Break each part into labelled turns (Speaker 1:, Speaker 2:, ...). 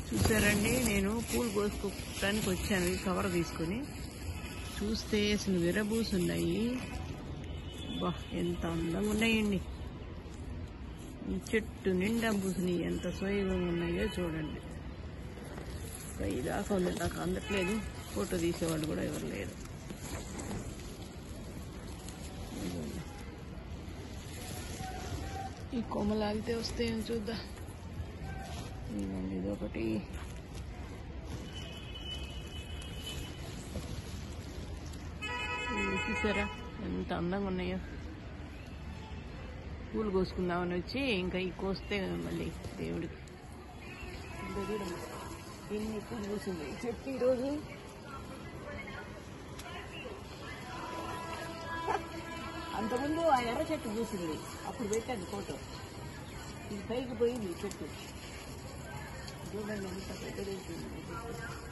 Speaker 1: చూసారండి నేను పూలు కోసుకోవడానికి వచ్చాను ఈ కవర్ తీసుకొని చూస్తే అసలు విరబూసున్నాయి బా ఎంత అందంగా ఉన్నాయండి ఈ చెట్టు నిండా పూసినాయి ఎంత సోయగా ఉన్నాయో చూడండి పై దాకా ఉంది నాకు అందట్లేదు ఫోటో తీసేవాళ్ళు కూడా ఎవరు లేరు ఇదిగోండి. ఈ కొమ్మలు ఆగితే వస్తాయని చూద్దాం ఇదిగోండి ఇదొకటి ఇవి చూసారా ఎంత అందంగా ఉన్నాయో పూలు కోసుకుందామని వచ్చి ఇంకా ఈ కోస్తే మళ్ళీ దేవుడికి ఇంకా చూడండి ఎన్ని పూలు పూసింది ఈ చెట్టు ఈరోజు అంతకుముందు ఆ ఎర్ర చెట్టు పూసింది అప్పుడు పెట్టాను ఫోటో ఇది పైకి పోయింది ఈ చెట్టు చూడండి ఎంత పెద్దది అయిపోయింది ఈ చెట్టు.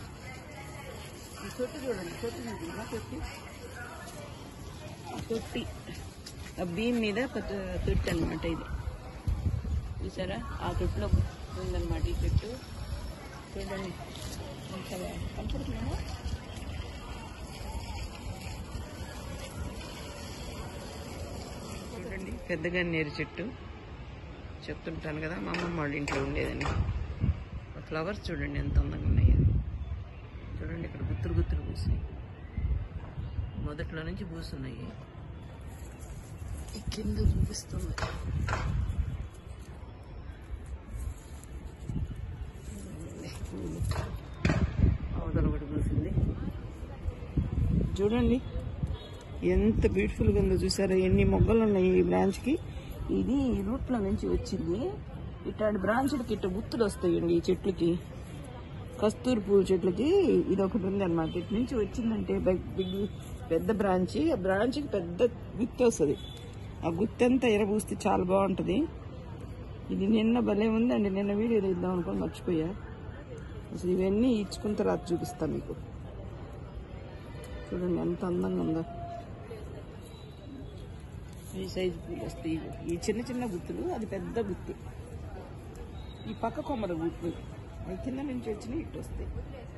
Speaker 1: ఈ చెట్టు చూడండి చెట్టు చూపిందా చెట్టు ఆ తొట్టి ఆ బీమ్ మీద పెద్ద తొట్టి అనమాట ఇది చూసారా ఆ తొట్టిలో ఉందన్నమాట ఈ చెట్టు చూడండి ఎంత కనపడుతుందా చూడండి పెద్దగా నేరు చెట్టు చెప్తుంటాను కదా మా అమ్మమ్మ వాళ్ళ ఇంట్లో ఉండేదని ఆ ఫ్లవర్స్ చూడండి ఎంత అందంగా ఉన్నాయో చూడండి ఇక్కడ గుత్తులు గుత్తులు పూసినాయి మొదట్లో నుంచి పూస్తున్నాయి ఈ కింద చూపిస్తుంది పూలు. అవతల ఒకటి పూసింది చూడండి ఎంత బ్యూటిఫుల్గా ఉందో చూసారా ఎన్ని మొగ్గలు ఉన్నాయి ఈ బ్రాంచ్కి ఇది రూట్లో నుంచి వచ్చింది ఇట్లాంటి బ్రాంచ్లకి ఇట్లా గుత్తులు వస్తాయండి ఈ చెట్లకి కస్తూరి పువ్వు చెట్లకి ఇది ఒకటి ఉంది అనమాట ఇటు నుంచి వచ్చిందంటే బిగ్- బిగ్ పెద్ద బ్రాంచ్ ఆ బ్రాంచ్కి పెద్ద గుత్తి వస్తుంది ఆ గుత్తి అంతా ఎరబూస్తే చాలా బాగుంటుంది ఇది నిన్న భలే ఉందండి నిన్న వీడియో తీద్దాం అనుకొని మర్చిపోయా అసలు ఇవన్నీ ఇచ్చుకున్న తర్వాత చూపిస్తాను మీకు చూడండి ఎంత అందంగా ఉందో ఈ సైజు పూలు వస్తాయి ఇవి. ఈ చిన్న చిన్న గుత్తులు అది పెద్ద గుత్తి ఈ పక్క కొమ్మల గుత్తులు అవి కింద నుంచి వచ్చినాయి ఇటు వస్తాయి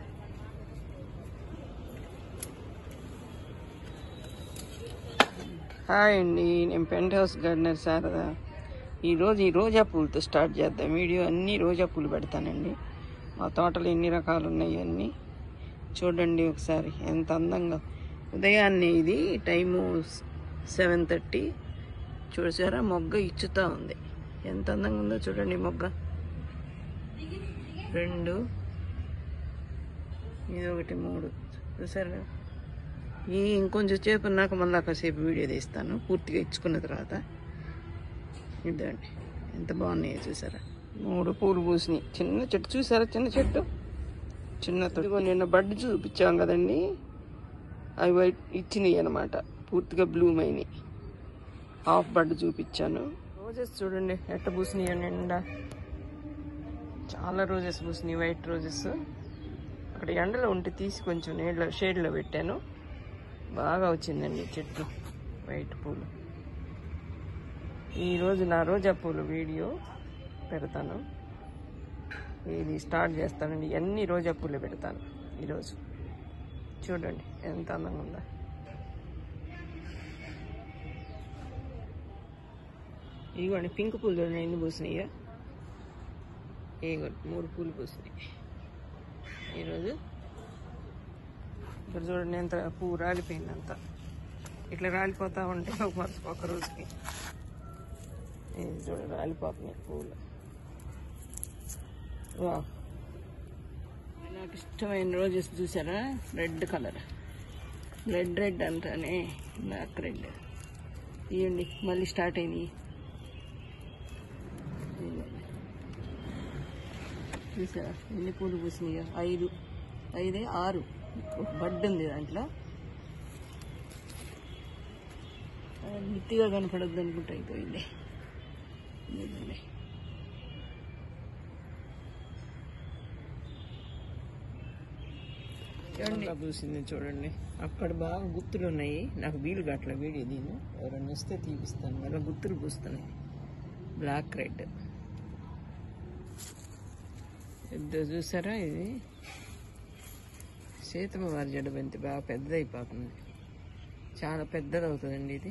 Speaker 1: హాయ్ అండి నేను పెంట్ హౌస్ గార్డెనర్ శారదా ఈరోజు ఈ రోజా పూలతో స్టార్ట్ చేద్దాం వీడియో అన్ని రోజా పూలు పెడతానండి మా తోటలో ఎన్ని రకాలు ఉన్నాయి అన్నీ చూడండి ఒకసారి ఎంత అందంగా ఉదయాన్నే ఇది టైము సెవెన్ థర్టీ చూసారా మొగ్గ ఇచ్చుతా ఉంది ఎంత అందంగా ఉందో చూడండి ఈ మొగ్గ రెండు ఇది ఒకటి మూడు చూసారా ఈ ఇంకొంచెం సేపు ఉన్నాక మళ్ళీ కాసేపు వీడియో తీస్తాను పూర్తిగా ఇచ్చుకున్న తర్వాత ఇదండి ఎంత బాగున్నాయో చూసారా మూడు పూలు పూసినాయి చిన్న చెట్టు చూసారా చిన్న చెట్టు చిన్న తొడిగో నిన్న బడ్ చూపించాం కదండి అవి వైట్ ఇచ్చినాయి అనమాట పూర్తిగా బ్లూమ్ అయినాయి హాఫ్ బడ్ చూపించాను రోజెస్ చూడండి ఎట్ట పూసినాయి నిండా చాలా రోజెస్ పూసినాయి వైట్ రోజెస్ అక్కడ ఎండలో ఉంటే తీసి కొంచెం నీళ్ళ షేడ్లో పెట్టాను బాగా వచ్చిందండి చెట్టు వైట్ పూలు ఈరోజు నా రోజా పూలు వీడియో పెడతాను ఇది స్టార్ట్ చేస్తానండి అన్ని రోజా పూలు పెడతాను ఈరోజు చూడండి ఎంత అందంగా ఉందా ఇదిగోండి పింక్ పూలు చూడండి ఎన్ని పూసినాయో ఇదిగోండి మూడు పూలు పూసినాయి ఈరోజు ఇక్కడ చూడండి ఎంత పువ్వు రాలిపోయింది అంతా ఇట్లా రాలిపోతా ఉంటే ఒక మరుస ఒక రోజుకి ఇది చూడండి రాలిపోతున్నాయి పువ్వులు వా నాకు ఇష్టమైన రోజెస్ చూసారా రెడ్ కలర్ రెడ్ రెడ్ అంటానే బ్లాక్ రెడ్ ఇవ్వండి మళ్ళీ స్టార్ట్ అయినాయి ఇదిగోండి. చూసారా ఎన్ని పూలు పూసినాయో ఐదు ఐదే ఆరు ఒక బడ్ ఉంది దాంట్లో ఆ, నిత్తిగా కనపడద్దు అనుకుంటా అయిపోయింది ఇదిగోండి. చూడండి పూసింది చూడండి అక్కడ బాగా గుర్తులు ఉన్నాయి నాకు వీలు కావట్లే వీడియో దీని ఎవరైనా వస్తే తీపిస్తాను మళ్ళీ గుర్తులు పూస్తున్నాయి బ్లాక్ రెడ్ పెద్ద చూసారా ఇది సీతమ్మ వారి జడ బంతి బాగా పెద్దదైపోతుంది చాలా పెద్దది అవుతుందండి ఇది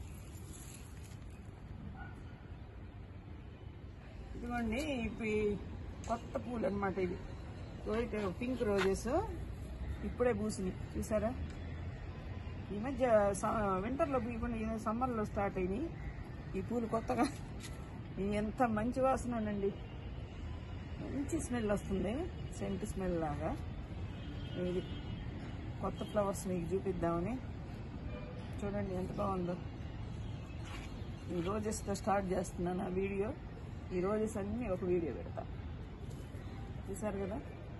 Speaker 1: ఇదిగోండి ఇప్పుడు ఈ కొత్త పూలు అనమాట ఇది వైట్ పింక్ రోజెస్ ఇప్పుడే పూసినాయి చూసారా ఈ మధ్య వింటర్లో పూయకుండా ఈ సమ్మర్లో స్టార్ట్ అయినాయి ఈ పూలు కొత్తగా ఇవి ఎంత మంచి వాసన అండి మంచి స్మెల్ వస్తుంది సెంట్ స్మెల్ లాగా ఇది కొత్త ఫ్లవర్స్ మీకు చూపిద్దామని చూడండి ఎంత బాగుందో ఈ రోజెస్తో స్టార్ట్ చేస్తున్నాను ఆ వీడియో ఈ రోజెస్ అన్నీ ఒక వీడియో పెడతా చూసారు కదా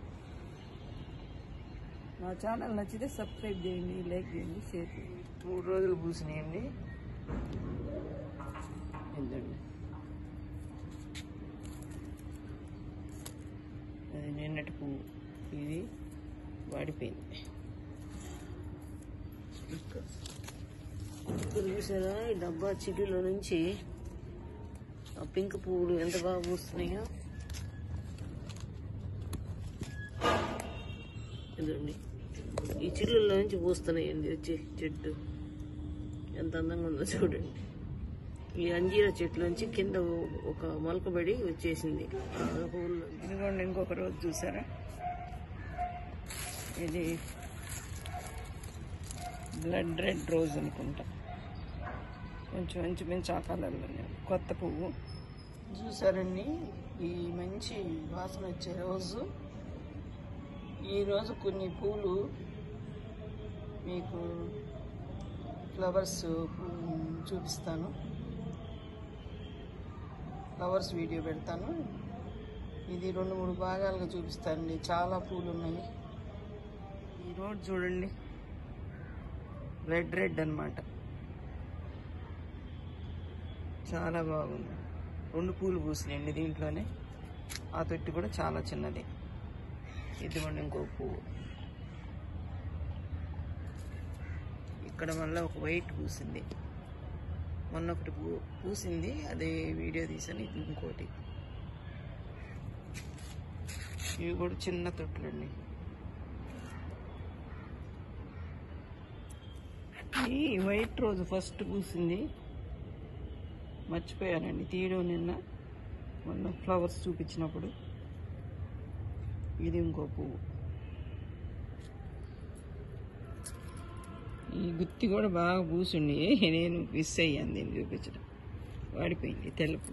Speaker 1: నా ఛానల్ నచ్చితే సబ్స్క్రైబ్ చేయండి లైక్ చేయండి షేర్ చేయండి మూడు రోజులు పూసినాయండి ఏంటండి అది నిన్నటి పువ్వు ఇది వాడిపోయింది ఇక్కడ ఇక్కడ చూసారా ఈ డబ్బా చిటిలో నుంచి ఆ పింక్ పువ్వులు ఎంత బాగా పూస్తున్నాయో ఇదండి ఈ చిల్లుల్లో నుంచి పూస్తున్నాయండి వచ్చి చెట్టు ఎంత అందంగా ఉందో చూడండి ఈ అంజీర చెట్ల నుంచి కింద ఒక మొలకబడి వచ్చేసింది ఆ పువ్వుల్లో ఇదిగోండి ఇంకొక రోజు చూసారా ఇది బ్లడ్ రెడ్ రోజ్ అనుకుంటా కొంచెం మంచి మంచి ఆకారాలు కొత్త పువ్వు చూసారండి ఈ మంచి వాసన వచ్చే రోజు ఈరోజు కొన్ని పూలు మీకు ఫ్లవర్స్ చూపిస్తాను ఫ్లవర్స్ వీడియో పెడతాను ఇది రెండు మూడు భాగాలుగా చూపిస్తానండి చాలా పూలు ఉన్నాయి ఈ రోడ్ చూడండి రెడ్ రెడ్ అన్నమాట చాలా బాగుంది రెండు పూలు పూసినాయండి దీంట్లోనే ఆ తొట్టి కూడా చాలా చిన్నది ఇదిగోండి ఇంకో పువ్వు ఇక్కడ మళ్ళీ ఒక వైట్ పూసింది మొన్న ఒకటి పూ పూసింది అదే వీడియో తీసాను ఇది ఇంకోటి ఇవి కూడా చిన్న తొట్టులండి ఈ వైట్ రోజు ఫస్ట్ పూసింది మర్చిపోయానండి తీయడం నిన్న మొన్న ఫ్లవర్స్ చూపించినప్పుడు ఇది ఇంకో పువ్వు ఈ గుత్తి కూడా బాగా పూసిండి నేను మిస్ అయ్యాను దీన్ని చూపించడం వాడిపోయింది తెలుపు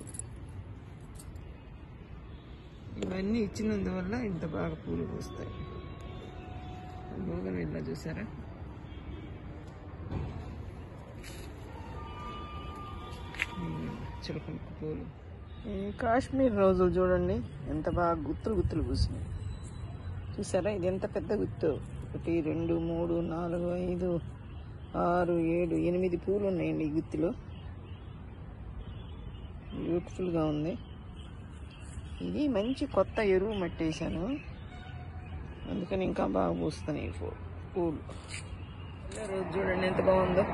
Speaker 1: ఇవన్నీ ఇచ్చినందువల్ల ఇంత బాగా పూలు పూస్తాయి బోగన్ ఇలా చూసారా చిలకముక్క పూలు ఈ కాశ్మీర్ రోజులు చూడండి ఎంత బాగా గుత్తులు గుత్తులు పూసినాయి చూసారా ఇది ఎంత పెద్ద గుత్తు ఒకటి రెండు మూడు నాలుగు ఐదు ఆరు ఏడు ఎనిమిది పూలు ఉన్నాయండి ఈ గుత్తిలో బ్యూటిఫుల్గా ఉంది ఇది మంచి కొత్త ఎరువు మట్టి వేసాను అందుకని ఇంకా బాగా పూస్తున్నాయి ఈ పూ- పూలు ఇలా రోజు చూడండి ఎంత బాగుందో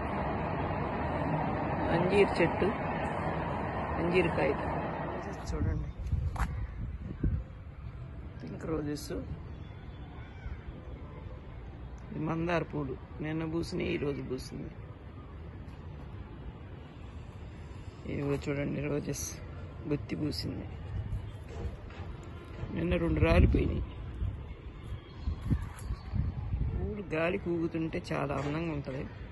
Speaker 1: అంజీర్ చెట్టు అంజీర్ కాగితం చూడండి పింక్ రోజెస్ ఇది మందార పూలు నిన్న పూసినాయి ఈరోజు పూసింది ఇదిగో చూడండి రోజెస్ గుత్తి పూసింది నిన్న రెండు రాలిపోయినాయి పూలు గాలి కూగుతుంటే చాలా అందంగా ఉంటుంది